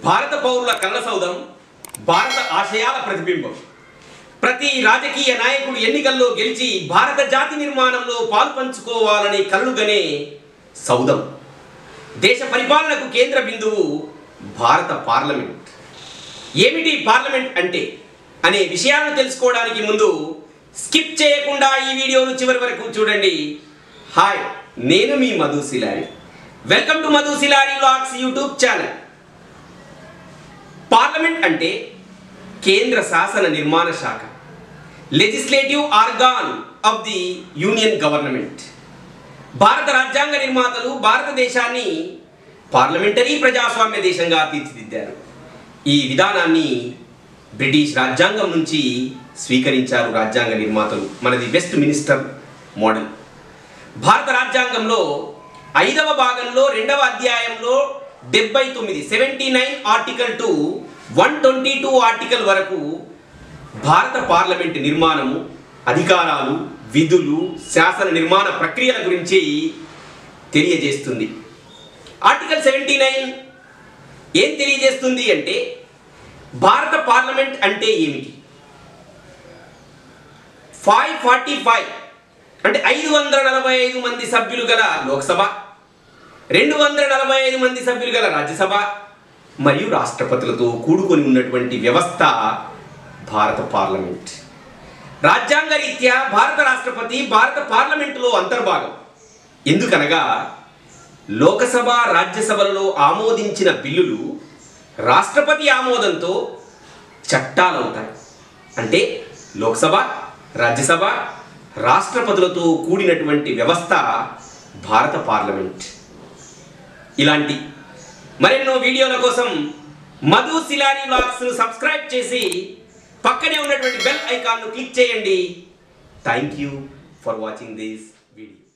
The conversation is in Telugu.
భారత పౌరుల కళ్ళ సౌధం భారత ఆశయాల ప్రతిబింబం ప్రతి రాజకీయ నాయకుడు ఎన్నికల్లో గెలిచి భారత జాతి నిర్మాణంలో పాలు పంచుకోవాలని కలలుగనే సౌధం దేశ పరిపాలనకు కేంద్ర బిందువు భారత పార్లమెంట్ ఏమిటి పార్లమెంట్ అంటే అనే విషయాలను తెలుసుకోవడానికి ముందు స్కిప్ చేయకుండా ఈ వీడియోను చివరి వరకు చూడండి హాయ్ నేను మీ Madhu Silari welcome to Madhu Silari vlogs YouTube channel parliament అంటే కేంద్ర శాసన నిర్మాణ శాఖ legislative organ of the union government భారత రాజ్యాంగ నిర్మాతలు భారతదేశాన్ని పార్లమెంటరీ ప్రజాస్వామ్య దేశంగా తీర్చిదిద్దారు ఈ విధానాన్ని బ్రిటిష్ రాజ్యాంగం నుంచి స్వీకరించారు రాజ్యాంగ నిర్మాతలు మనది వెస్ట్ మినిస్టర్ మోడల్ భారత రాజ్యాంగంలో ఐదవ భాగంలో రెండవ అధ్యాయంలో డెబ్బై తొమ్మిది seventy nine article to one twenty two article వరకు భారత పార్లమెంట్ నిర్మాణము అధికారాలు విధులు శాసన నిర్మాణ ప్రక్రియల గురించి తెలియజేస్తుంది ఆర్టికల్ సెవెంటీ నైన్ ఏం తెలియజేస్తుంది అంటే భారత పార్లమెంట్ అంటే ఏమిటి ఫైవ్ ఫార్టీ ఫైవ్ అంటే ఐదు వందల నలభై ఐదు మంది సభ్యులు గల లోక్సభ రెండు వందల నలభై ఐదు మంది సభ్యులు గల రాజ్యసభ మరియు రాష్ట్రపతులతో కూడుకొని ఉన్నటువంటి వ్యవస్థ భారత పార్లమెంట్ రాజ్యాంగ రీత్యా భారత రాష్ట్రపతి భారత పార్లమెంటులో అంతర్భాగం ఎందుకనగా లోకసభ రాజ్యసభలలో ఆమోదించిన బిల్లులు రాష్ట్రపతి ఆమోదంతో చట్టాలవుతాయి అంటే లోక్సభ రాజ్యసభ రాష్ట్రపతులతో కూడినటువంటి వ్యవస్థ భారత పార్లమెంట్ ఇలాంటి మరెన్నో వీడియోల కోసం మధు శిలారి వ్లాగ్స్ను సబ్స్క్రైబ్ చేసి పక్కనే ఉన్నటువంటి బెల్ ఐకాన్ను క్లిక్ చేయండి thank you for watching this video